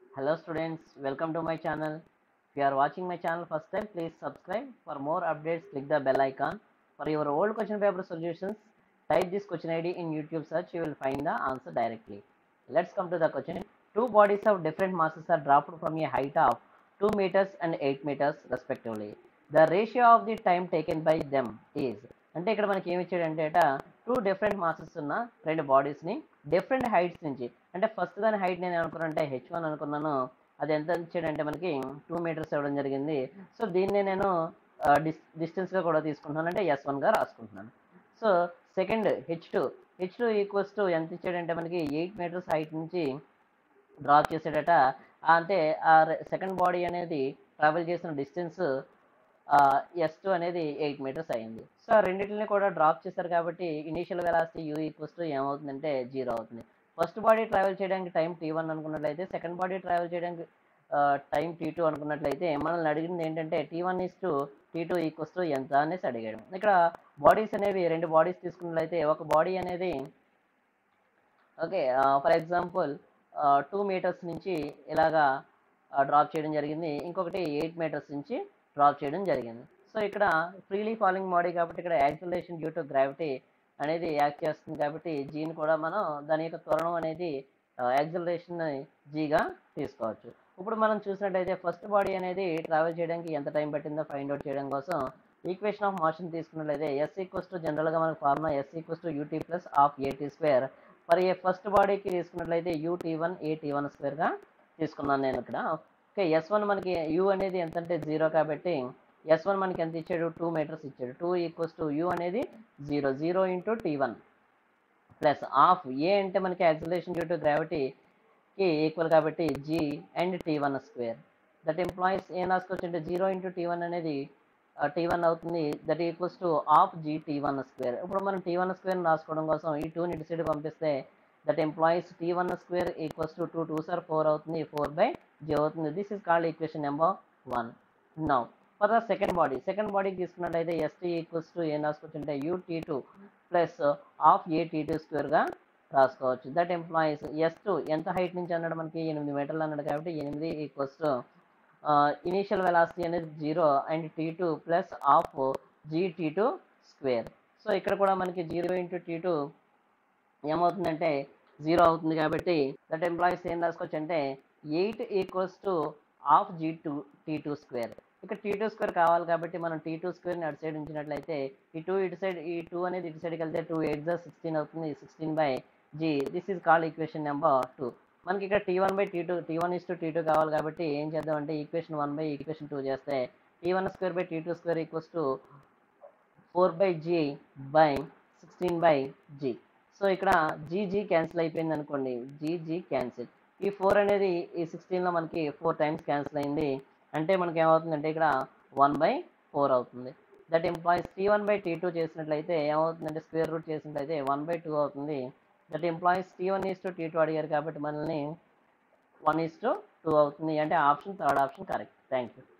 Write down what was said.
Hello students, welcome to my channel. If you are watching my channel first time, please subscribe. For more updates, click the bell icon. For your old question paper solutions, type this question ID in YouTube search, you will find the answer directly. Let's come to the question. Two bodies of different masses are dropped from a height of 2 meters and 8 meters respectively. The ratio of the time taken by them is అంటే ఇక్కడ మనకి ఏమి ఇచ్చాడంటే అట two different masses ఉన్న రెండు బాడీస్ని different heights నుంచి అంటే ఫస్ట్ దాని హైట్ నేను అనుకున్నానంటే హెచ్ వన్ అనుకున్నాను అది ఎంత ఇచ్చాడంటే మనకి టూ మీటర్స్ ఇవ్వడం జరిగింది సో దీన్ని నేను డిస్ డిస్టెన్స్గా కూడా తీసుకుంటున్నాను అంటే ఎస్ వన్గా రాసుకుంటున్నాను so second H two H two equals to ఎంత ఇచ్చాడంటే మనకి ఎయిట్ మీటర్స్ హైట్ నుంచి డ్రాప్ చేసాడట అంటే ఆ సెకండ్ బాడీ అనేది ట్రావెల్ చేసిన డిస్టెన్స్ ఎస్ టూ అనేది ఎయిట్ మీటర్స్ అయింది సో ఆ రెండింటిని కూడా డ్రాప్ చేశారు కాబట్టి initial velocity U equals to ఏమవుతుందంటే జీరో అవుతుంది ఫస్ట్ బాడీ ట్రావెల్ చేయడానికి టైం టీ వన్ అనుకున్నట్లయితే సెకండ్ బాడీ ట్రావెల్ చేయడానికి టైం టీ టూ అనుకున్నట్లయితే మనల్ని అడిగింది ఏంటంటే tea one is to T two equals to ఎంత అనేసి అడిగాడు ఇక్కడ బాడీస్ అనేవి రెండు బాడీస్ తీసుకున్నట్లయితే ఒక బాడీ అనేది okay for example two metres నుంచి ఇలాగా డ్రాప్ చేయడం జరిగింది ఇంకొకటి ఎయిట్ మీటర్స్ నుంచి డ్రాప్ చేయడం జరిగింది సో ఇక్కడ ఫ్రీలీ ఫాలింగ్ బాడీ కాబట్టి ఇక్కడ యాక్సిలేషన్ డ్యూ టు గ్రావిటీ అనేది యాక్ట్ చేస్తుంది కాబట్టి జీని కూడా మనం దాని యొక్క త్వరణం అనేది యాక్సిలరేషన్ జీగా తీసుకోవచ్చు ఇప్పుడు మనం చూసినట్టయితే ఫస్ట్ బాడీ అనేది ట్రావెల్ చేయడానికి ఎంత టైం పట్టిందో ఫైండ్ అవుట్ చేయడం కోసం ఈక్వేషన్ ఆఫ్ మోషన్ తీసుకున్నట్లయితే ఎస్ ఈక్వల్స్ టు జనరల్గా మనకు formula S equals to U T plus half A T square మరి ఫస్ట్ బాడీకి తీసుకున్నట్లయితే యూటీ వన్ ఏటీ వన్ స్క్వేర్గా తీసుకున్నాను నేను ఇక్కడ ఓకే ఎస్ వన్ మనకి యూ అనేది ఎంత అంటే జీరో కాబట్టి ఎస్ వన్ మనకి ఎంత ఇచ్చాడు టూ మీటర్స్ ఇచ్చాడు టూ ఈక్వల్స్ టు యూ అనేది zero zero into T one plus half A అంటే మనకి యాక్సిలేషన్ డ్యూ టు గ్రావిటీకి ఈక్వల్ కాబట్టి G and T one square that implies ఏం రాసుకోవచ్చు అంటే జీరో ఇంటూ టీ వన్ అనేది టీ వన్ అవుతుంది that equals to half G T one square ఇప్పుడు మనం టీ వన్ స్క్వేర్ రాసుకోవడం కోసం ఈ టూని ఇటు సైడ్ పంపిస్తే that implies T one square equals to two two సార్ ఫోర్ అవుతుంది ఫోర్ బై జీ అవుతుంది this is called equation number one now for the second body second బాడీకి తీసుకున్నట్టయితే ఎస్టీ ఈక్వల్స్ టు ఏం రాసుకోవచ్చు అంటే U T two plus half A T two స్క్వేర్గా రాసుకోవచ్చు దట్ ఎంప్లాయీస్ ఎస్ టూ ఎంత హైట్ నుంచి అన్నాడు మనకి ఎనిమిది మీటర్లు అన్నాడు కాబట్టి ఎనిమిది ఈక్వల్స్ టు ఇనీషియల్ వెలాసిటీ అనేది zero and T two plus half G T two square so ఇక్కడ కూడా మనకి జీరో ఇంటూ టీ టూ ఏమవుతుందంటే జీరో అవుతుంది కాబట్టి దట్ ఎంప్లాయీస్ ఏం రాసుకోవచ్చు అంటే eight equals to half G two T two square ఇక్కడ టీ టూ స్క్వేర్ కావాలి కాబట్టి మనం టీ టూ స్క్వేర్ని అటు సైడ్ ఉంచినట్లయితే ఈ టూ ఇటు సైడ్ ఈ టూ అనేది ఇటు సైడ్కి వెళ్తే టూ ఎయిట్ జా సిక్స్టీన్ అవుతుంది sixteen by G this is called equation number two మనకి ఇక్కడ T one by T two T one is to T two కావాలి కాబట్టి ఏం చేద్దామంటే equation one by equation two చేస్తే T one square by T two square equals to four by G by sixteen by G so ఇక్కడ G G cancel అయిపోయింది అనుకోండి GG cancel ఈ four అనేది ఈ సిక్స్టీన్లో మనకి ఫోర్ టైమ్స్ క్యాన్సిల్ అయింది అంటే మనకి ఏమవుతుందంటే ఇక్కడ వన్ బై ఫోర్ అవుతుంది that implies T one by T two చేసినట్లయితే ఏమవుతుందంటే స్క్వేర్ రూట్ చేసినట్లయితే వన్ బై టూ అవుతుంది that implies T one is to T two అడిగారు కాబట్టి మనల్ని వన్ ఈస్ టు టూ అవుతుంది అంటే option third option correct thank you